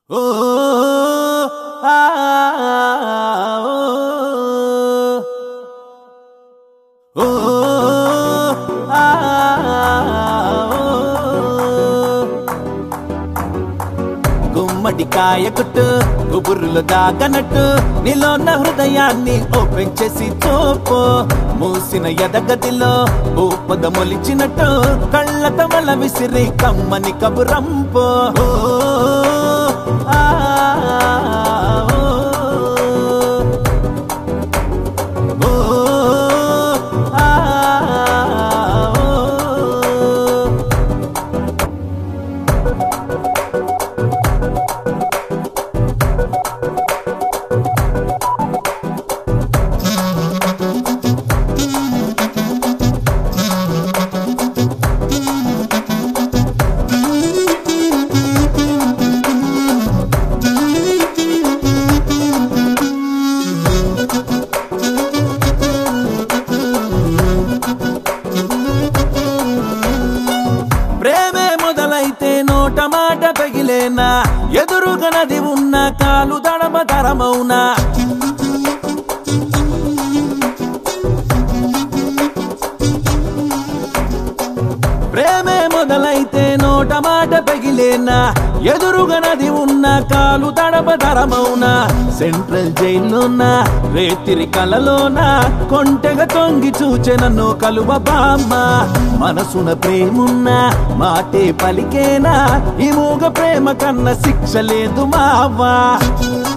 ఓ ఆ ఓ ఆ గుమ్మడికాయ కొట్టు గుబుర్రులు దాగనట్టు నీలోన్న హృదయాన్ని ఓపెన్ చేసి చూపు మూసిన ఎదగదిలో ఊపద మొలిచినట్టు కళ్ళ తమల విసిరి కమ్మని కబురంపు ఓ, ఆ, ఓ, ఆ, ఓ. ప్రేమే మొదలైతే నోట మాట పగిలేనా ఎదురుగా నది ఉన్న కాలు దడమ తరమౌనా ప్రేమే మొదలైతే నోట మాట పగిలేనా ఎదురుగా నది ఉన్న కాలు తడప తరమౌనా సెంట్రల్ జైల్లోనా రేతిరి కలలోనా కొంటెగా తొంగి చూచె నన్ను కలువ బామ్మ మనసున ప్రేమున్నా మాటే పలికేనా ఈ మూగ ప్రేమ కన్న శిక్ష లేదు మావా